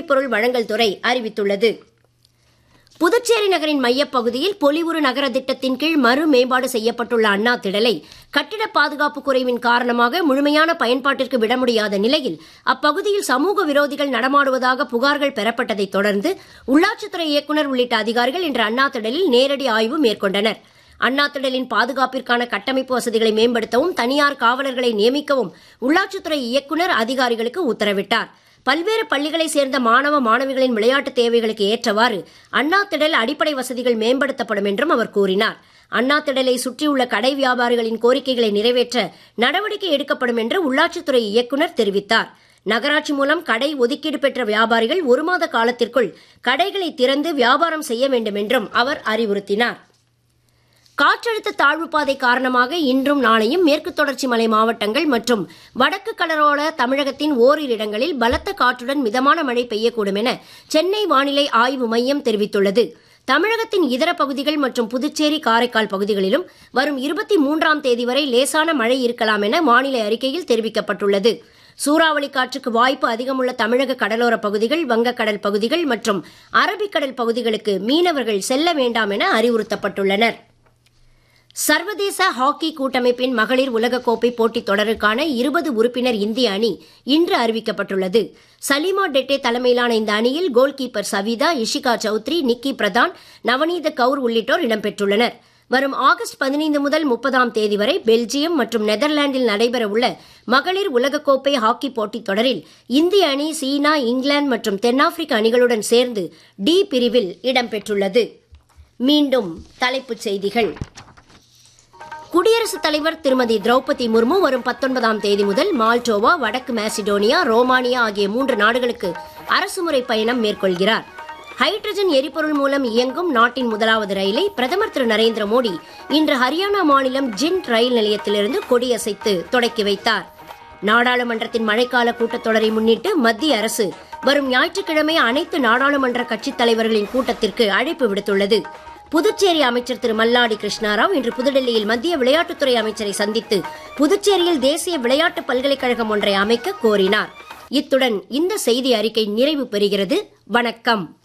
எரிபொருள் வழங்கல் துறை அறிவித்துள்ளது புதுச்சேரி நகரின் மையப்பகுதியில் பொலிவுறு நகர திட்டத்தின் கீழ் மறு மேம்பாடு செய்யப்பட்டுள்ள அண்ணா திடலை கட்டிட பாதுகாப்பு குறைவின் காரணமாக முழுமையான பயன்பாட்டிற்கு விட முடியாத நிலையில் அப்பகுதியில் சமூக விரோதிகள் நடமாடுவதாக புகார்கள் பெறப்பட்டதைத் தொடர்ந்து உள்ளாட்சித்துறை இயக்குநர் உள்ளிட்ட அதிகாரிகள் இன்று அண்ணா திடலில் நேரடி ஆய்வு மேற்கொண்டனர் அண்ணா திடலின் பாதுகாப்பிற்கான கட்டமைப்பு வசதிகளை மேம்படுத்தவும் தனியார் காவலர்களை நியமிக்கவும் உள்ளாட்சித்துறை இயக்குநர் அதிகாரிகளுக்கு உத்தரவிட்டார் பல்வேறு பள்ளிகளை சேர்ந்த மாணவ மாணவிகளின் விளையாட்டு தேவைகளுக்கு ஏற்றவாறு அண்ணா திடல் அடிப்படை வசதிகள் மேம்படுத்தப்படும் என்றும் அவர் கூறினார் அண்ணா திடலை சுற்றியுள்ள கடை வியாபாரிகளின் கோரிக்கைகளை நிறைவேற்ற நடவடிக்கை எடுக்கப்படும் என்று உள்ளாட்சித்துறை இயக்குநர் தெரிவித்தார் நகராட்சி மூலம் கடை ஒதுக்கீடு பெற்ற வியாபாரிகள் ஒரு மாத காலத்திற்குள் கடைகளை திறந்து வியாபாரம் செய்ய வேண்டும் என்றும் அவர் அறிவுறுத்தினார் காற்றழுத்த தாழ்வு பாதை காரணமாக இன்றும் நாளையும் மேற்கு தொடர்ச்சி மலை மாவட்டங்கள் மற்றும் வடக்கு கடலோர தமிழகத்தின் ஓரிரு இடங்களில் பலத்த காற்றுடன் மிதமான மழை பெய்யக்கூடும் என சென்னை வானிலை ஆய்வு மையம் தெரிவித்துள்ளது தமிழகத்தின் இதர பகுதிகள் மற்றும் புதுச்சேரி காரைக்கால் பகுதிகளிலும் வரும் இருபத்தி மூன்றாம் தேதி வரை லேசான மழை இருக்கலாம் என வானிலை அறிக்கையில் தெரிவிக்கப்பட்டுள்ளது சூறாவளி காற்றுக்கு வாய்ப்பு அதிகமுள்ள தமிழக கடலோர பகுதிகள் வங்கக்கடல் பகுதிகள் மற்றும் அரபிக்கடல் பகுதிகளுக்கு மீனவர்கள் செல்ல வேண்டாம் என அறிவுறுத்தப்பட்டுள்ளனர் சர்வதேச ஹாக்கி கூட்டமைப்பின் மகளிர் உலகக்கோப்பை போட்டித் தொடருக்கான இருபது உறுப்பினர் இந்திய அணி இன்று அறிவிக்கப்பட்டுள்ளது சலீமா டெட்டே தலைமையிலான இந்த அணியில் கோல் கீப்பர் சவிதா இஷிகா சௌத்ரி நிக்கி பிரதான் நவநீத கவுர் உள்ளிட்டோர் இடம்பெற்றுள்ளனர் வரும் ஆகஸ்ட் பதினைந்து முதல் முப்பதாம் தேதி வரை பெல்ஜியம் மற்றும் நெதர்லாந்தில் நடைபெறவுள்ள மகளிர் உலகக்கோப்பை ஹாக்கி போட்டித் தொடரில் இந்திய அணி சீனா இங்கிலாந்து மற்றும் தென்னாப்பிரிக்க அணிகளுடன் சேர்ந்து டி பிரிவில் இடம்பெற்றுள்ளது மீண்டும் தலைப்புச் செய்திகள் குடியரசுத் தலைவர் திருமதி திரௌபதி முர்மு வரும் பத்தொன்பதாம் தேதி முதல் மால்டோவா வடக்கு மாசிடோனியா ரோமானியா ஆகிய மூன்று நாடுகளுக்கு அரசுமுறை பயணம் மேற்கொள்கிறார் ஹைட்ரஜன் எரிபொருள் மூலம் இயங்கும் நாட்டின் முதலாவது ரயிலை பிரதமர் திரு நரேந்திர மோடி இன்று ஹரியானா மாநிலம் ஜிண்ட் ரயில் நிலையத்திலிருந்து கொடியசைத்து தொடக்கி வைத்தார் நாடாளுமன்றத்தின் மழைக்கால கூட்டத்தொடரை முன்னிட்டு மத்திய அரசு வரும் ஞாயிற்றுக்கிழமை அனைத்து நாடாளுமன்ற கட்சித் தலைவர்களின் கூட்டத்திற்கு அழைப்பு விடுத்துள்ளது புதுச்சேரி அமைச்சர் திரு மல்லாடி கிருஷ்ணாராவ் இன்று புதுடெல்லியில் மத்திய விளையாட்டுத்துறை அமைச்சரை சந்தித்து புதுச்சேரியில் தேசிய விளையாட்டு பல்கலைக்கழகம் ஒன்றை அமைக்க கோரினார் இத்துடன் இந்த செய்தி அறிக்கை நிறைவு பெறுகிறது வணக்கம்